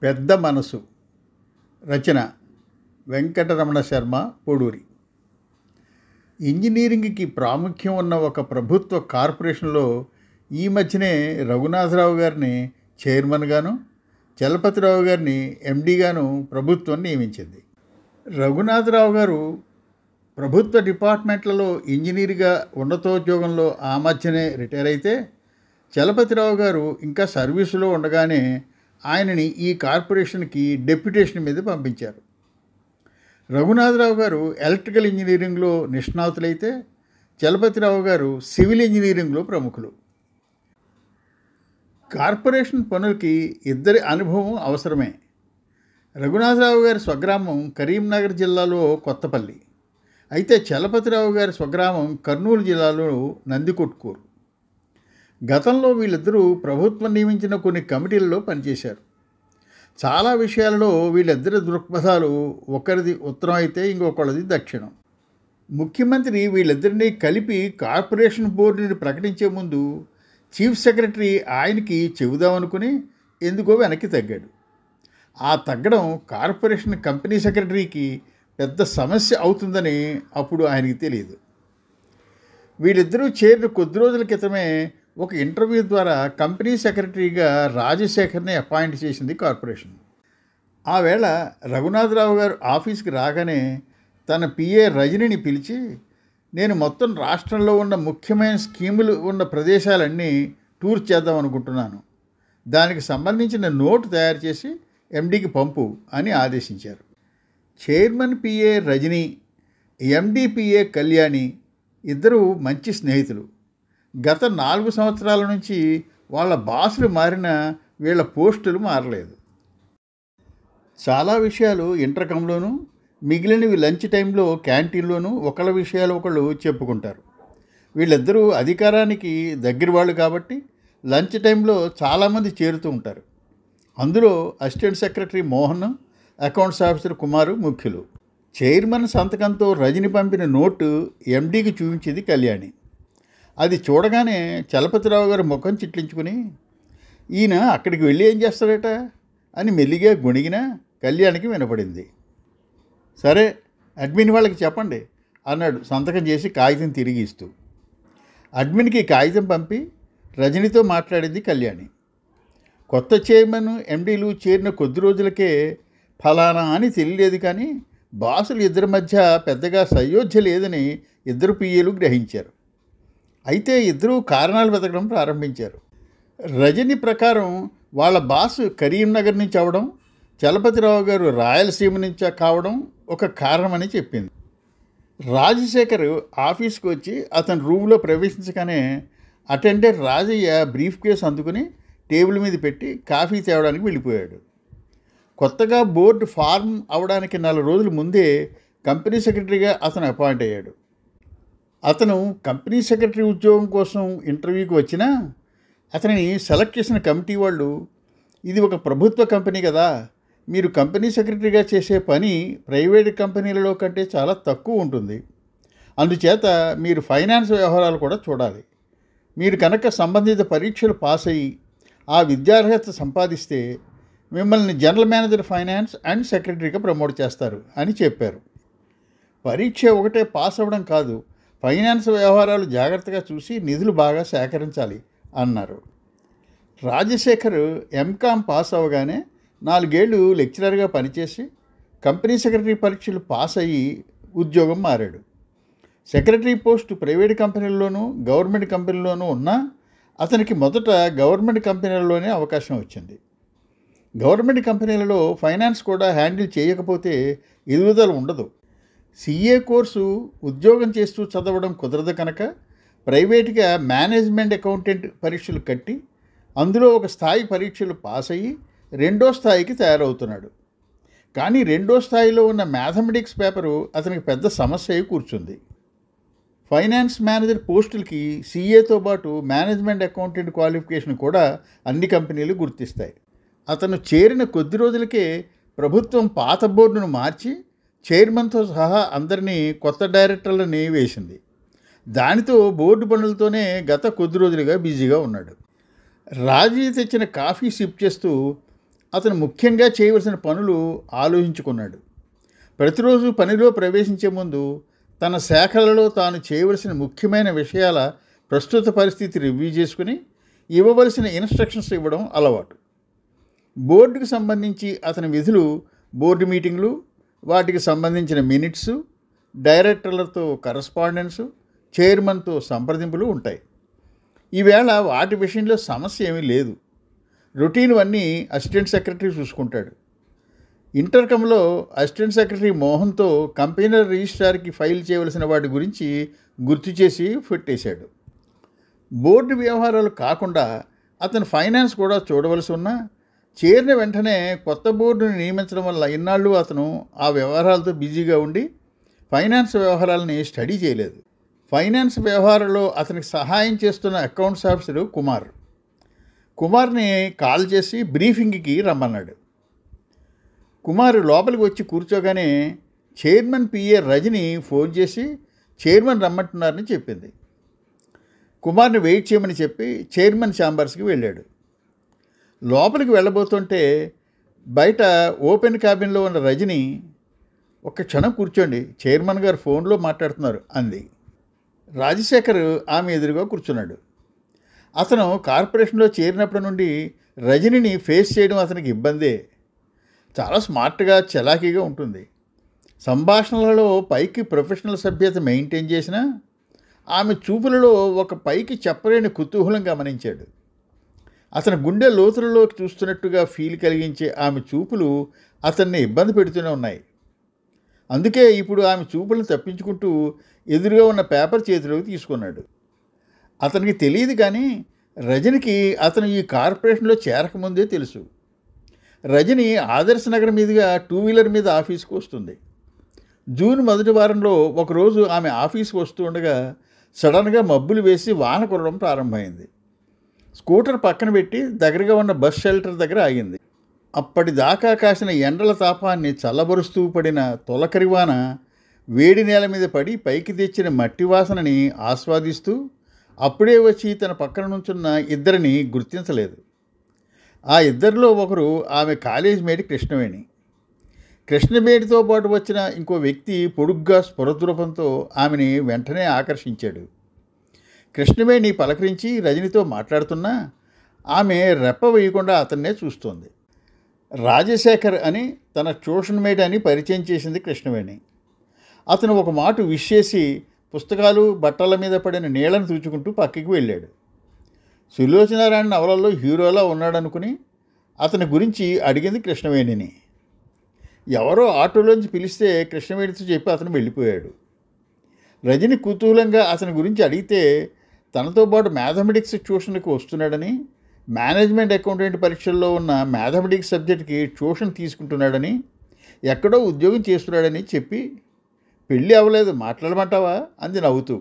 పెద్ద మనసు రచన వెంకటరమణ శర్మ పొడూరి ఇంజనీరింగ్కి ప్రాముఖ్యం ఉన్న ఒక ప్రభుత్వ కార్పొరేషన్లో ఈ మధ్యనే రఘునాథరావు గారిని చైర్మన్గాను చలపతిరావు గారిని ఎండీగాను ప్రభుత్వం నియమించింది రఘునాథరావు గారు ప్రభుత్వ డిపార్ట్మెంట్లలో ఇంజనీర్గా ఉన్నతోద్యోగంలో ఆ మధ్యనే రిటైర్ అయితే చలపతిరావు గారు ఇంకా సర్వీసులో ఉండగానే ఆయనని ఈ కార్పొరేషన్కి డెప్యుటేషన్ మీద పంపించారు రఘునాథరావు గారు ఎలక్ట్రికల్ ఇంజనీరింగ్లో నిష్ణాతులైతే చలపతిరావు గారు సివిల్ ఇంజనీరింగ్లో ప్రముఖులు కార్పొరేషన్ పనులకి ఇద్దరి అనుభవం అవసరమే రఘునాథరావు గారి స్వగ్రామం కరీంనగర్ జిల్లాలో కొత్తపల్లి అయితే చలపతిరావు గారి స్వగ్రామం కర్నూలు జిల్లాలో నందికొట్కూరు గతంలో వీళ్ళిద్దరూ ప్రభుత్వం నియమించిన కొన్ని కమిటీలలో పనిచేశారు చాలా విషయాలలో వీళ్ళిద్దరి దృక్పథాలు ఒకరిది ఉత్తరం అయితే ఇంకొకరిది దక్షిణం ముఖ్యమంత్రి వీళ్ళిద్దరినీ కలిపి కార్పొరేషన్ బోర్డుని ప్రకటించే ముందు చీఫ్ సెక్రటరీ ఆయనకి చెబుదామనుకుని ఎందుకో వెనక్కి తగ్గాడు ఆ తగ్గడం కార్పొరేషన్ కంపెనీ సెక్రటరీకి పెద్ద సమస్య అవుతుందని అప్పుడు ఆయనకి తెలియదు వీళ్ళిద్దరూ చేరిన కొద్ది రోజుల క్రితమే ఒక ఇంటర్వ్యూ ద్వారా కంపెనీ సెక్రటరీగా రాజశేఖర్ని అపాయింట్ చేసింది కార్పొరేషన్ ఆ వేళ రఘునాథరావు గారు ఆఫీస్కి రాగానే తన పిఏ రజనిని పిలిచి నేను మొత్తం రాష్ట్రంలో ఉన్న ముఖ్యమైన స్కీములు ఉన్న ప్రదేశాలన్నీ టూర్ చేద్దాం అనుకుంటున్నాను దానికి సంబంధించిన నోటు తయారు చేసి ఎండీకి పంపు అని ఆదేశించారు chairman PA Rajani MD PA Kalyani ఇద్దరు మంచి స్నేహితులు గత నాలుగు సంవత్సరాల నుంచి వాళ్ళ బాసులు మారిన వీళ్ళ పోస్టులు మారలేదు చాలా విషయాలు ఇంటర్కంలోనూ మిగిలినవి లంచ్ టైంలో క్యాంటీన్లోనూ ఒకళ్ళ విషయాలు ఒకళ్ళు చెప్పుకుంటారు వీళ్ళిద్దరూ అధికారానికి దగ్గర వాళ్ళు కాబట్టి లంచ్ టైంలో చాలామంది చేరుతూ ఉంటారు అందులో assistant secretary Mohan accounts officer Kumar ముఖ్యులు చైర్మన్ సంతకంతో రజని పంపిన నోటు ఎండీకి చూపించింది కళ్యాణి అది చూడగానే చలపతిరావు గారు ముఖం చిట్లించుకుని ఈయన అక్కడికి వెళ్ళి ఏం చేస్తాడట అని మెల్లిగా గొణిగినా కళ్యాణికి వినపడింది సరే అడ్మిన్ వాళ్ళకి చెప్పండి అన్నాడు సంతకం చేసి కాగితం తిరిగి ఇస్తూ అడ్మిన్కి కాగితం పంపి రజనితో మాట్లాడింది కళ్యాణి కొత్త చైర్మన్ ఎండీలు చేరిన కొద్ది రోజులకే ఫలానా అని తెలియలేదు కానీ బాసులు ఇద్దరి మధ్య పెద్దగా సయోధ్య లేదని ఇద్దరు పియ్యలు గ్రహించారు అయితే ఇద్దరూ కారణాలు వెతకడం ప్రారంభించారు రజని ప్రకారం వాళ్ళ బాసు కరీంనగర్ నుంచి అవడం చలపతిరావు గారు రాయలసీమ నుంచి కావడం ఒక కారణమని చెప్పింది రాజశేఖర్ ఆఫీస్కి వచ్చి అతని రూమ్లో ప్రవేశించగానే అటెండర్ రాజయ్య బ్రీఫ్ కేసు అందుకుని టేబుల్ మీద పెట్టి కాఫీ తేవడానికి వెళ్ళిపోయాడు కొత్తగా బోర్డు ఫార్మ్ అవడానికి నెల రోజుల ముందే కంపెనీ సెక్రటరీగా అతను అపాయింట్ అయ్యాడు అతను కంపెనీ సెక్రటరీ ఉద్యోగం కోసం ఇంటర్వ్యూకి వచ్చినా అతనిని సెలెక్ట్ చేసిన కమిటీ వాళ్ళు ఇది ఒక ప్రభుత్వ కంపెనీ కదా మీరు కంపెనీ సెక్రటరీగా చేసే పని ప్రైవేట్ కంపెనీలలో కంటే చాలా తక్కువ ఉంటుంది అందుచేత మీరు ఫైనాన్స్ వ్యవహారాలు కూడా చూడాలి మీరు కనుక సంబంధిత పరీక్షలు పాస్ అయ్యి ఆ విద్యార్హత సంపాదిస్తే మిమ్మల్ని జనరల్ మేనేజర్ ఫైనాన్స్ అండ్ సెక్రటరీగా ప్రమోట్ చేస్తారు అని చెప్పారు పరీక్ష ఒకటే పాస్ అవ్వడం కాదు ఫైనాన్స్ వ్యవహారాలు జాగ్రత్తగా చూసి నిధులు బాగా సేకరించాలి అన్నారు రాజశేఖర్ ఎంకామ్ పాస్ అవ్వగానే నాలుగేళ్లు లెక్చరర్గా పనిచేసి కంపెనీ సెక్రటరీ పరీక్షలు పాస్ అయ్యి ఉద్యోగం మారాడు సెక్రటరీ పోస్టు ప్రైవేట్ కంపెనీల్లోనూ గవర్నమెంట్ కంపెనీల్లోనూ ఉన్నా అతనికి మొదట గవర్నమెంట్ కంపెనీలలోనే అవకాశం వచ్చింది గవర్నమెంట్ కంపెనీలలో ఫైనాన్స్ కూడా హ్యాండిల్ చేయకపోతే ఎదుగుదల ఉండదు సిఏ కోర్సు ఉద్యోగం చేస్తూ చదవడం కుదరదు కనుక ప్రైవేట్గా మేనేజ్మెంట్ అకౌంటెంట్ పరీక్షలు కట్టి అందులో ఒక స్థాయి పరీక్షలు పాస్ అయ్యి రెండో స్థాయికి తయారవుతున్నాడు కానీ రెండో స్థాయిలో ఉన్న మ్యాథమెటిక్స్ పేపరు అతనికి పెద్ద సమస్య అయి కూర్చుంది ఫైనాన్స్ మేనేజర్ పోస్టులకి సీఏతో పాటు మేనేజ్మెంట్ అకౌంటెంట్ క్వాలిఫికేషన్ కూడా అన్ని కంపెనీలు గుర్తిస్తాయి అతను చేరిన కొద్ది రోజులకే ప్రభుత్వం పాత బోర్డును మార్చి చైర్మన్తో సహా అందరినీ కొత్త డైరెక్టర్లని వేసింది దానితో బోర్డు పనులతోనే గత కొద్ది రోజులుగా బిజీగా ఉన్నాడు రాజీ తెచ్చిన కాఫీ సిప్ చేస్తూ అతను ముఖ్యంగా చేయవలసిన పనులు ఆలోచించుకున్నాడు ప్రతిరోజు పనిలో ప్రవేశించే ముందు తన శాఖలలో తాను చేయవలసిన ముఖ్యమైన విషయాల ప్రస్తుత పరిస్థితి రివ్యూ చేసుకుని ఇవ్వవలసిన ఇన్స్ట్రక్షన్స్ ఇవ్వడం అలవాటు బోర్డుకు సంబంధించి అతని విధులు బోర్డు మీటింగ్లు వాటికి సంబంధించిన మినిట్స్ డైరెక్టర్లతో కరస్పాండెన్సు చైర్మన్తో సంప్రదింపులు ఉంటాయి ఈవేళ వాటి విషయంలో సమస్య ఏమీ లేదు రొటీన్ అన్నీ అసిస్టెంట్ సెక్రటరీ చూసుకుంటాడు ఇంటర్కమ్లో అసిస్టెంట్ సెక్రటరీ మోహన్తో కంపెనర్ రిజిస్ట్రార్కి ఫైల్ చేయవలసిన వాటి గురించి గుర్తు చేసి పెట్టేశాడు బోర్డు వ్యవహారాలు కాకుండా అతను ఫైనాన్స్ కూడా చూడవలసి ఉన్నా చేరిన వెంటనే కొత్త బోర్డుని నియమించడం వల్ల ఇన్నాళ్ళు అతను ఆ వ్యవహారాలతో బిజీగా ఉండి ఫైనాన్స్ వ్యవహారాలని స్టడీ చేయలేదు ఫైనాన్స్ వ్యవహారంలో అతనికి సహాయం చేస్తున్న అకౌంట్స్ ఆఫీసరు కుమార్ కుమార్ని కాల్ చేసి బ్రీఫింగ్కి రమ్మన్నాడు కుమార్ లోపలికి వచ్చి కూర్చోగానే చైర్మన్ పిఏ రజని ఫోన్ చేసి చైర్మన్ రమ్మంటున్నారని చెప్పింది కుమార్ని వెయిట్ చేయమని చెప్పి చైర్మన్ ఛాంబర్స్కి వెళ్ళాడు లోపలికి వెళ్ళబోతుంటే బయట ఓపెన్ క్యాబిన్లో ఉన్న రజని ఒక్క క్షణం కూర్చోండి చైర్మన్ గారు ఫోన్లో మాట్లాడుతున్నారు అంది రాజశేఖర్ ఆమె ఎదురుగా కూర్చున్నాడు అతను కార్పొరేషన్లో చేరినప్పటి నుండి రజనిని ఫేస్ చేయడం అతనికి ఇబ్బందే చాలా స్మార్ట్గా చలాకీగా ఉంటుంది సంభాషణలలో పైకి ప్రొఫెషనల్ సభ్యత మెయింటైన్ చేసినా ఆమె చూపులలో ఒక పైకి చెప్పలేని కుతూహలం గమనించాడు అతని గుండె లోతులలోకి చూస్తున్నట్టుగా ఫీల్ కలిగించే ఆమె చూపులు అతన్ని ఇబ్బంది పెడుతూనే ఉన్నాయి అందుకే ఇప్పుడు ఆమె చూపులను తప్పించుకుంటూ ఎదురుగా ఉన్న పేపర్ చేతిలోకి తీసుకున్నాడు అతనికి తెలియదు కానీ రజనికి అతను ఈ కార్పొరేషన్లో చేరకముందే తెలుసు రజని ఆదర్శ నగర్ మీదుగా టూ వీలర్ మీద ఆఫీస్కి వస్తుంది జూన్ మొదటి వారంలో ఒకరోజు ఆమె ఆఫీస్కి వస్తూ ఉండగా సడన్గా మబ్బులు వేసి వాన కురవడం ప్రారంభమైంది స్కూటర్ పక్కన పెట్టి దగ్గరగా ఉన్న బస్ షెల్టర్ దగ్గర ఆగింది అప్పటిదాకా కాసిన ఎండల తాపాన్ని చల్లబరుస్తూ పడిన తొలకరి వాన వేడి నేల మీద పడి పైకి తెచ్చిన మట్టి వాసనని ఆస్వాదిస్తూ అప్పుడే వచ్చి తన పక్కన నుంచున్న ఇద్దరిని గుర్తించలేదు ఆ ఇద్దరిలో ఒకరు ఆమె కాలేజ్ మేటి కృష్ణవేణి కృష్ణవేణితో పాటు వచ్చిన ఇంకో వ్యక్తి పొడుగ్గా స్ఫురద్రూపంతో ఆమెని వెంటనే ఆకర్షించాడు కృష్ణవేణి పలకరించి రజనితో మాట్లాడుతున్నా ఆమె రెప్ప వేయకుండా అతన్నే చూస్తోంది రాజశేఖర్ అని తన ట్యూషన్ మేట్ అని పరిచయం చేసింది కృష్ణవేణి అతను ఒక మాట విష్ చేసి పుస్తకాలు బట్టల మీద పడిన నీళ్లను తూచుకుంటూ పక్కకి వెళ్ళాడు సులోచనారాయణ నవలలో హీరోలా ఉన్నాడనుకుని అతని గురించి అడిగింది కృష్ణవేణిని ఎవరో ఆటోలోంచి పిలిస్తే కృష్ణవేణితో చెప్పి అతను వెళ్ళిపోయాడు రజని కుతూహలంగా అతని గురించి అడిగితే తనతో పాటు మ్యాథమెటిక్స్ ట్యూషన్కి వస్తున్నాడని మేనేజ్మెంట్ అకౌంటెంట్ పరీక్షల్లో ఉన్న మ్యాథమెటిక్స్ సబ్జెక్ట్కి ట్యూషన్ తీసుకుంటున్నాడని ఎక్కడో ఉద్యోగం చేస్తున్నాడని చెప్పి పెళ్ళి అవ్వలేదు మాట్లాడమంటావా అంది నవ్వుతూ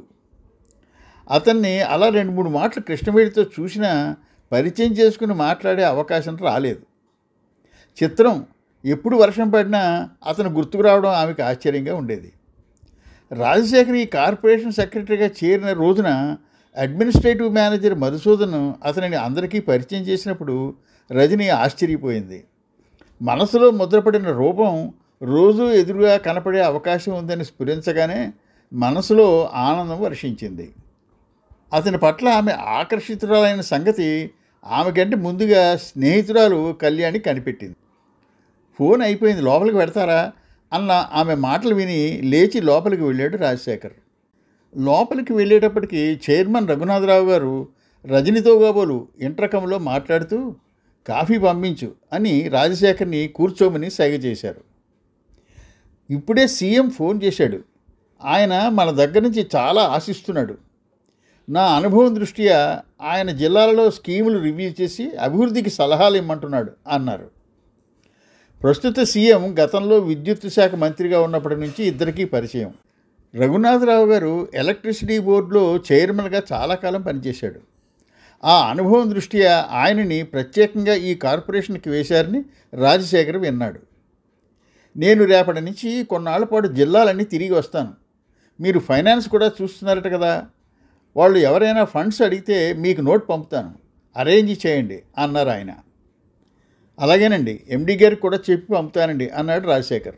అతన్ని అలా రెండు మూడు మాటలు కృష్ణవేడితో చూసినా పరిచయం చేసుకుని మాట్లాడే అవకాశం రాలేదు చిత్రం ఎప్పుడు వర్షం పడినా అతను గుర్తుకు రావడం ఆమెకు ఆశ్చర్యంగా ఉండేది రాజశేఖర్ ఈ కార్పొరేషన్ సెక్రటరీగా చేరిన రోజున అడ్మినిస్ట్రేటివ్ మేనేజర్ మధుసూదన్ అతనిని అందరికీ పరిచయం చేసినప్పుడు రజని ఆశ్చర్యపోయింది మనసులో ముద్రపడిన రూపం రోజు ఎదురుగా కనపడే అవకాశం ఉందని స్ఫురించగానే మనసులో ఆనందం వర్షించింది అతని పట్ల ఆమె ఆకర్షితురాలైన సంగతి ఆమె కంటే ముందుగా స్నేహితురాలు కళ్యాణి కనిపెట్టింది ఫోన్ అయిపోయింది లోపలికి పెడతారా అన్న ఆమె మాటలు విని లేచి లోపలికి వెళ్ళాడు రాజశేఖర్ లోపలికి వెళ్ళేటప్పటికి చైర్మన్ రఘునాథరావు గారు రజనితో కాబోలు ఇంటర్కంలో మాట్లాడుతూ కాఫీ పంపించు అని రాజశేఖర్ని కూర్చోమని సైగ చేశారు ఇప్పుడే సీఎం ఫోన్ చేశాడు ఆయన మన దగ్గర నుంచి చాలా ఆశిస్తున్నాడు నా అనుభవం దృష్ట్యా ఆయన జిల్లాలలో స్కీములు రివ్యూ చేసి అభివృద్ధికి సలహాలు ఇమ్మంటున్నాడు అన్నారు ప్రస్తుత సీఎం గతంలో విద్యుత్ శాఖ మంత్రిగా ఉన్నప్పటి నుంచి ఇద్దరికీ పరిచయం రఘునాథరావు గారు ఎలక్ట్రిసిటీ బోర్డులో చైర్మన్గా చాలా కాలం పనిచేశాడు ఆ అనుభవం దృష్ట్యా ఆయనని ప్రత్యేకంగా ఈ కార్పొరేషన్కి వేశారని రాజశేఖర్ విన్నాడు నేను రేపటి నుంచి కొన్నాళ్ల పాటు జిల్లాలన్నీ తిరిగి వస్తాను మీరు ఫైనాన్స్ కూడా చూస్తున్నారట కదా వాళ్ళు ఎవరైనా ఫండ్స్ అడిగితే మీకు నోట్ పంపుతాను అరేంజ్ చేయండి అన్నారు ఆయన అలాగేనండి ఎండి గారికి కూడా చెప్పి పంపుతానండి అన్నాడు రాజశేఖర్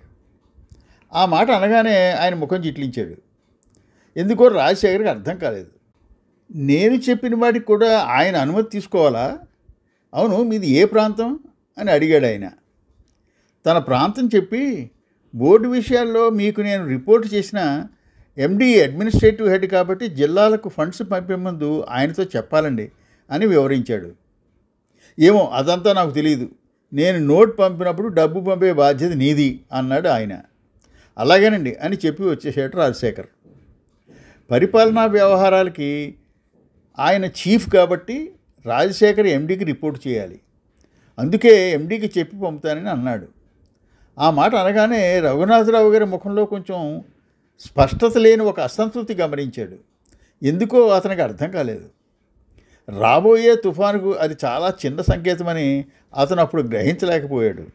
ఆ మాట అనగానే ఆయన ముఖం చిట్లించాడు ఎందుకో రాజశేఖర్కి అర్థం కాలేదు నేను చెప్పిన వాటికి కూడా ఆయన అనుమతి తీసుకోవాలా అవును మీది ఏ ప్రాంతం అని అడిగాడు ఆయన తన ప్రాంతం చెప్పి బోర్డు విషయాల్లో మీకు నేను రిపోర్ట్ చేసిన ఎండి అడ్మినిస్ట్రేటివ్ హెడ్ కాబట్టి జిల్లాలకు ఫండ్స్ పంపే ముందు ఆయనతో చెప్పాలండి అని వివరించాడు ఏమో అదంతా నాకు తెలియదు నేను నోట్ పంపినప్పుడు డబ్బు పంపే బాధ్యత నీది అన్నాడు ఆయన అలాగేనండి అని చెప్పి వచ్చేసాడు రాజశేఖర్ పరిపాలనా వ్యవహారాలకి ఆయన చీఫ్ కాబట్టి రాజశేఖర్ ఎండీకి రిపోర్ట్ చేయాలి అందుకే ఎండీకి చెప్పి పంపుతానని అన్నాడు ఆ మాట అనగానే రఘునాథరావు గారి ముఖంలో కొంచెం స్పష్టత లేని ఒక అసంతృప్తి గమనించాడు ఎందుకో అతనికి అర్థం కాలేదు రాబోయే తుఫానుకు అది చాలా చిన్న సంకేతమని అతను అప్పుడు గ్రహించలేకపోయాడు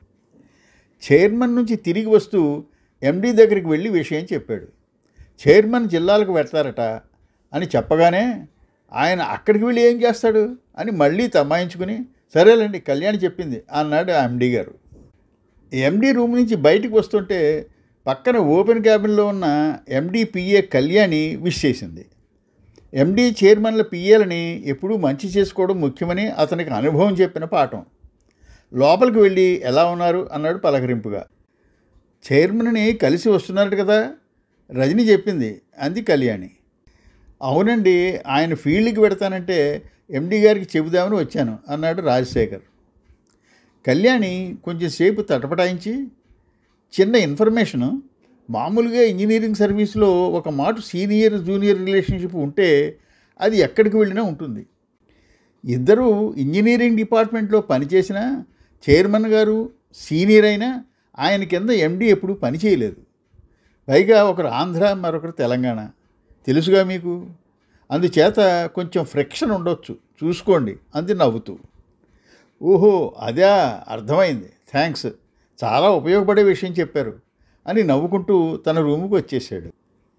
చైర్మన్ నుంచి తిరిగి వస్తూ ఎండీ దగ్గరికి వెళ్ళి విషయం చెప్పాడు చైర్మన్ జిల్లాలకు వెళ్తారట అని చెప్పగానే ఆయన అక్కడికి వెళ్ళి ఏం చేస్తాడు అని మళ్ళీ తమాయించుకుని సరేలేండి కళ్యాణి చెప్పింది అన్నాడు ఆ ఎండీ గారు ఎండీ రూమ్ నుంచి బయటికి వస్తుంటే పక్కన ఓపెన్ క్యాబిన్లో ఉన్న ఎండీ పిఏ కళ్యాణి విష్ చేసింది ఎండీ చైర్మన్ల పిఏలని ఎప్పుడూ మంచి చేసుకోవడం ముఖ్యమని అతనికి అనుభవం చెప్పిన పాఠం లోపలికి వెళ్ళి ఎలా ఉన్నారు అన్నాడు పలకరింపుగా చైర్మన్ని కలిసి వస్తున్నారట కదా రజని చెప్పింది అంది కళ్యాణి అవునండి ఆయన ఫీల్డ్కి పెడతానంటే ఎండి గారికి చెబుదామని వచ్చాను అన్నాడు రాజశేఖర్ కళ్యాణి కొంచెం సేపు తటపటాయించి చిన్న ఇన్ఫర్మేషను మామూలుగా ఇంజనీరింగ్ సర్వీస్లో ఒక మాట సీనియర్ జూనియర్ రిలేషన్షిప్ ఉంటే అది ఎక్కడికి వెళ్ళినా ఉంటుంది ఇద్దరూ ఇంజనీరింగ్ డిపార్ట్మెంట్లో పనిచేసిన చైర్మన్ గారు సీనియర్ అయినా ఆయన కింద ఎండి ఎప్పుడూ పని చేయలేదు పైగా ఒకరు ఆంధ్ర మరొకరు తెలంగాణ తెలుసుగా మీకు అందుచేత కొంచెం ఫ్రిక్షన్ ఉండొచ్చు చూసుకోండి అంది నవ్వుతూ ఓహో అదే అర్థమైంది థ్యాంక్స్ చాలా ఉపయోగపడే విషయం చెప్పారు అని నవ్వుకుంటూ తన రూముకు వచ్చేసాడు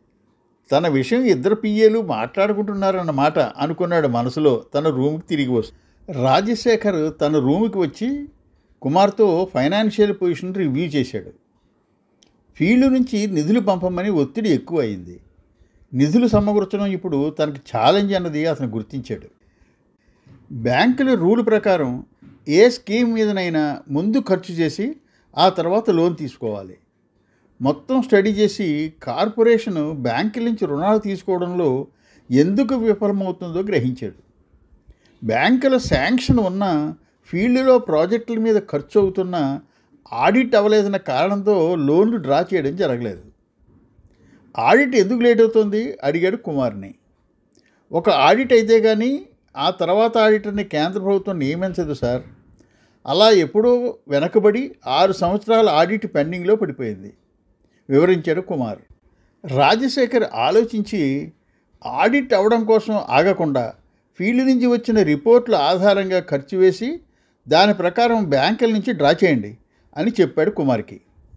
తన విషయం ఇద్దరు పియ్యేలు మాట్లాడుకుంటున్నారన్నమాట అనుకున్నాడు మనసులో తన రూముకి తిరిగి వస్తూ రాజశేఖర్ తన రూముకి వచ్చి కుమార్తో ఫైనాన్షియల్ పొజిషన్ రివ్యూ చేశాడు ఫీల్డ్ నుంచి నిధులు పంపమని ఒత్తిడి ఎక్కువ అయింది నిధులు సమకూర్చడం ఇప్పుడు తనకి ఛాలెంజ్ అన్నది అతను గుర్తించాడు బ్యాంకుల రూల్ ప్రకారం ఏ స్కీమ్ మీదనైనా ముందు ఖర్చు చేసి ఆ తర్వాత లోన్ తీసుకోవాలి మొత్తం స్టడీ చేసి కార్పొరేషన్ బ్యాంకుల నుంచి రుణాలు తీసుకోవడంలో ఎందుకు విఫలమవుతుందో గ్రహించాడు బ్యాంకుల శాంక్షన్ ఉన్న ఫీల్డ్లో ప్రాజెక్టుల మీద ఖర్చు అవుతున్న ఆడిట్ అవ్వలేదన్న కారణంతో లోన్లు డ్రా చేయడం జరగలేదు ఆడిట్ ఎందుకు లేట్ అవుతుంది అడిగాడు కుమార్ని ఒక ఆడిట్ అయితే కానీ ఆ తర్వాత ఆడిటర్ని కేంద్ర ప్రభుత్వం నియమించదు సార్ అలా ఎప్పుడో వెనకబడి ఆరు సంవత్సరాల ఆడిట్ పెండింగ్లో పడిపోయింది వివరించాడు కుమార్ రాజశేఖర్ ఆలోచించి ఆడిట్ అవ్వడం కోసం ఆగకుండా ఫీల్డ్ నుంచి వచ్చిన రిపోర్ట్ల ఆధారంగా ఖర్చు వేసి దాని ప్రకారం బ్యాంకుల నుంచి డ్రా చేయండి అని చెప్పాడు కుమార్కి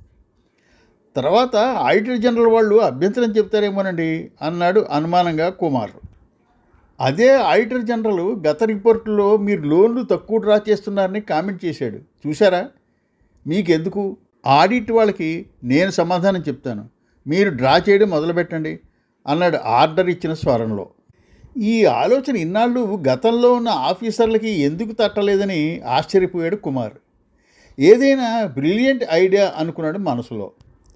తర్వాత ఆడిటర్ జనరల్ వాళ్ళు అభ్యంతరం చెప్తారేమోనండి అన్నాడు అనుమానంగా కుమార్ అదే ఆడిటర్ జనరల్ గత రిపోర్టులో మీరు లోన్లు తక్కువ డ్రా చేస్తున్నారని కామెంట్ చేశాడు చూసారా మీకెందుకు ఆడిట్ వాళ్ళకి నేను సమాధానం చెప్తాను మీరు డ్రా చేయడం మొదలుపెట్టండి అన్నాడు ఆర్డర్ ఇచ్చిన స్వరంలో ఈ ఆలోచన ఇన్నాళ్ళు గతంలో ఉన్న ఆఫీసర్లకి ఎందుకు తట్టలేదని ఆశ్చర్యపోయాడు కుమార్ ఏదైనా బ్రిలియంట్ ఐడియా అనుకున్నాడు మనసులో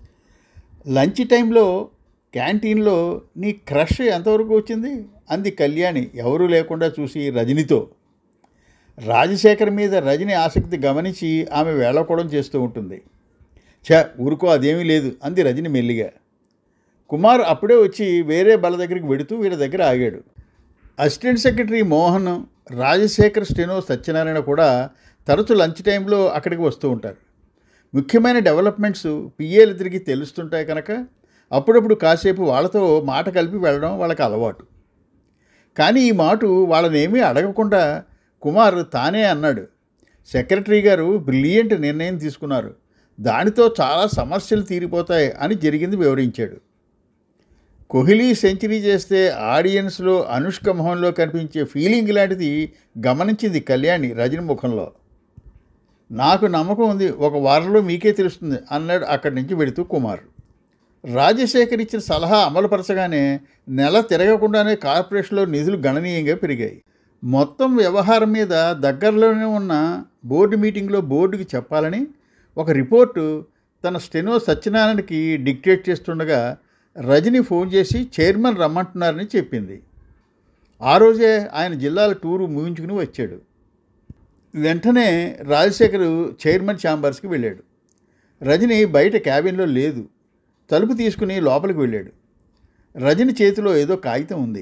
లంచ్ టైంలో క్యాంటీన్లో నీ క్రష్ ఎంతవరకు వచ్చింది అంది కళ్యాణి ఎవరూ లేకుండా చూసి రజనితో రాజశేఖర్ మీద రజని ఆసక్తి గమనించి ఆమె వేళకోవడం చేస్తూ ఉంటుంది ఛ ఊరుకో అదేమీ లేదు అంది రజని మెల్లిగా కుమార్ అప్పుడే వచ్చి వేరే బల దగ్గరికి వెడుతూ వీళ్ళ దగ్గర ఆగాడు assistant secretary Mohan Rajasekhar steno Satyanarayana కూడా తరచు లంచ్ టైంలో అక్కడికి వస్తూ ఉంటారు ముఖ్యమైన డెవలప్మెంట్స్ పిఏలు తిరిగి తెలుస్తుంటాయి కనుక అప్పుడప్పుడు కాసేపు వాళ్ళతో మాట కలిపి వెళ్ళడం వాళ్ళకి అలవాటు కానీ ఈ మాట వాళ్ళనేమీ అడగకుండా కుమార్ తానే అన్నాడు సెక్రటరీ గారు బ్రిలియంట్ నిర్ణయం తీసుకున్నారు దానితో చాలా సమస్యలు తీరిపోతాయి అని జరిగింది వివరించాడు కోహ్లీ సెంచరీ చేస్తే ఆడియన్స్లో అనుష్క మొహంలో కనిపించే ఫీలింగ్ లాంటిది గమనించింది కళ్యాణి రజని ముఖంలో నాకు నమ్మకం ఉంది ఒక వారంలో మీకే తెలుస్తుంది అన్నాడు అక్కడి నుంచి వెళుతూ కుమార్ రాజశేఖర్ ఇచ్చిన సలహా అమలుపరచగానే నెల తిరగకుండానే కార్పొరేషన్లో నిధులు గణనీయంగా పెరిగాయి మొత్తం వ్యవహారం మీద దగ్గరలోనే ఉన్న బోర్డు మీటింగ్లో బోర్డుకి చెప్పాలని ఒక రిపోర్టు తన స్టెనో సత్యనారాయణకి డిక్టేట్ చేస్తుండగా రజని ఫోన్ చేసి చైర్మన్ రమ్మంటున్నారని చెప్పింది ఆ రోజే ఆయన జిల్లాల టూరు ముగించుకుని వచ్చాడు వెంటనే రాజశేఖర్ చైర్మన్ ఛాంబర్స్కి వెళ్ళాడు రజని బయట క్యాబిన్లో లేదు తలుపు తీసుకుని లోపలికి వెళ్ళాడు రజని చేతిలో ఏదో కాగితం ఉంది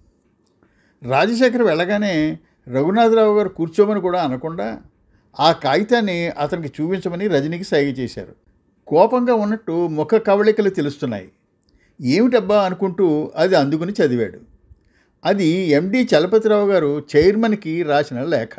రాజశేఖర్ వెళ్ళగానే రఘునాథరావు గారు కూర్చోమని కూడా అనకుండా ఆ కాగితాన్ని అతనికి చూపించమని రజనీకి సైగ చేశారు కోపంగా ఉన్నట్టు ముఖ కవళికలు తెలుస్తున్నాయి ఏమిటబ్బా అనుకుంటూ అది అందుకుని చదివాడు అది ఎండి చలపతిరావు గారు చైర్మన్కి రాసిన లేఖ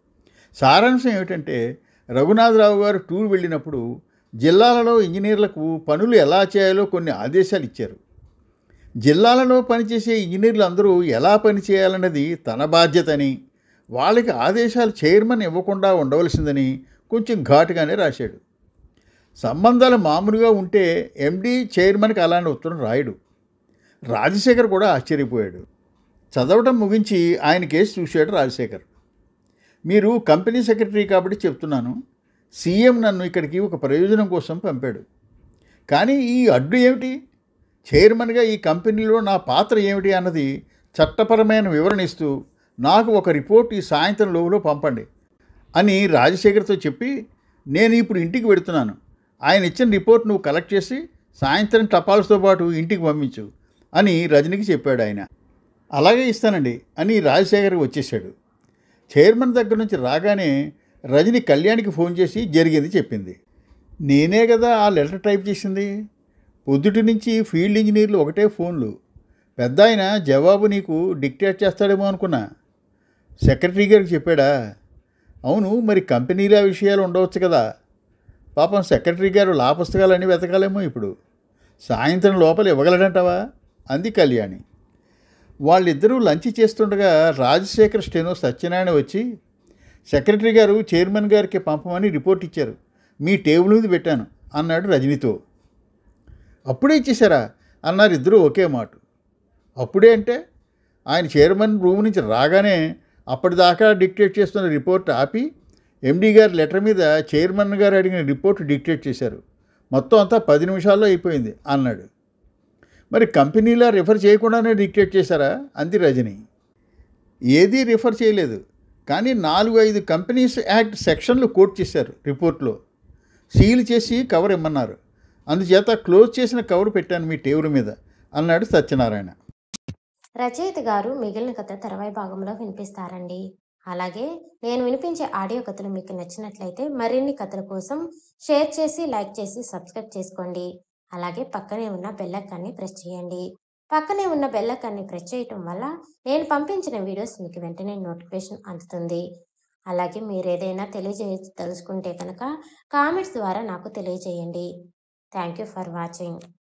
సారాంశం ఏమిటంటే రఘునాథరావు గారు టూర్ వెళ్ళినప్పుడు జిల్లాలలో ఇంజనీర్లకు పనులు ఎలా చేయాలో కొన్ని ఆదేశాలు ఇచ్చారు జిల్లాలలో పనిచేసే ఇంజనీర్లు అందరూ ఎలా పనిచేయాలన్నది తన బాధ్యతని వాళ్ళకి ఆదేశాలు చైర్మన్ ఇవ్వకుండా ఉండవలసిందని కొంచెం ఘాటుగానే రాశాడు సంబంధాలు మామూలుగా ఉంటే ఎండి చైర్మన్కి అలాంటి ఉత్తరం రాయడు రాజశేఖర్ కూడా ఆశ్చర్యపోయాడు చదవటం ముగించి ఆయన కేసు చూశాడు రాజశేఖర్ మీరు కంపెనీ సెక్రటరీ కాబట్టి చెప్తున్నాను సీఎం నన్ను ఇక్కడికి ఒక ప్రయోజనం కోసం పంపాడు కానీ ఈ అడ్డు ఏమిటి చైర్మన్గా ఈ కంపెనీలో నా పాత్ర ఏమిటి అన్నది చట్టపరమైన వివరణ ఇస్తూ నాకు ఒక రిపోర్ట్ ఈ సాయంత్రం లోపల పంపండి అని రాజశేఖర్తో చెప్పి నేను ఇప్పుడు ఇంటికి వెడుతున్నాను ఆయన ఇచ్చిన రిపోర్ట్ నువ్వు కలెక్ట్ చేసి సాయంత్రం టపాల్స్తో పాటు ఇంటికి పంపించు అని రజనికి చెప్పాడు ఆయన అలాగే ఇస్తానండి అని రాజశేఖర్ వచ్చేసాడు చైర్మన్ దగ్గర నుంచి రాగానే రజని కళ్యాణ్కి ఫోన్ చేసి జరిగింది చెప్పింది నేనే కదా ఆ లెటర్ టైప్ చేసింది పొద్దుటి నుంచి ఫీల్డ్ ఇంజనీర్లు ఒకటే ఫోన్లు పెద్ద ఆయన జవాబు నీకు డిక్టేట్ చేస్తాడేమో అనుకున్నా సెక్రటరీ గారికి చెప్పాడా అవును మరి కంపెనీల విషయాలు ఉండవచ్చు కదా పాపం సెక్రటరీ గారు లా పుస్తకాలన్నీ వెతకాలేమో ఇప్పుడు సాయంత్రం లోపల ఇవ్వగలడంటావా అంది కళ్యాణి వాళ్ళిద్దరూ లంచ్ చేస్తుండగా రాజశేఖర్ స్టెనో సత్యనారాయణ వచ్చి సెక్రటరీ గారు చైర్మన్ గారికి పంపమని రిపోర్ట్ ఇచ్చారు మీ టేబుల్ మీద పెట్టాను అన్నాడు రజనీతో అప్పుడే ఇచ్చేశారా అన్నారు ఇద్దరు ఒకే మాట అప్పుడే అంటే ఆయన చైర్మన్ రూమ్ నుంచి రాగానే అప్పటిదాకా డిక్టేట్ చేస్తున్న రిపోర్ట్ ఆపి ఎండీ గారి లెటర్ మీద చైర్మన్ గారు అడిగిన రిపోర్ట్ డిక్టేట్ చేశారు మొత్తం అంతా పది నిమిషాల్లో అయిపోయింది అన్నాడు మరి కంపెనీలా రిఫర్ చేయకుండానే డిక్టేట్ చేశారా అంది రజని ఏదీ రిఫర్ చేయలేదు కానీ నాలుగు ఐదు కంపెనీస్ యాక్ట్ సెక్షన్లు కోట్ చేశారు రిపోర్ట్లో సీల్ చేసి కవర్ ఇమ్మన్నారు అందుచేత క్లోజ్ చేసిన కవర్ పెట్టాను మీ టేబుల్ మీద అన్నాడు సత్యనారాయణ రచయిత గారు మిగిలిన కథ తర్వాయి భాగంలో వినిపిస్తారండి అలాగే నేను వినిపించే ఆడియో కథలు మీకు నచ్చినట్లయితే మరిన్ని కథల కోసం షేర్ చేసి లైక్ చేసి సబ్స్క్రైబ్ చేసుకోండి అలాగే పక్కనే ఉన్న బెల్లైకాన్ని ప్రెస్ చేయండి పక్కనే ఉన్న బెల్లైకాన్ని ప్రెస్ చేయటం వల్ల నేను పంపించిన వీడియోస్ మీకు వెంటనే నోటిఫికేషన్ అందుతుంది అలాగే మీరు ఏదైనా తెలియజేయ తెలుసుకుంటే కనుక కామెంట్స్ ద్వారా నాకు తెలియజేయండి థ్యాంక్ యూ ఫర్ వాచింగ్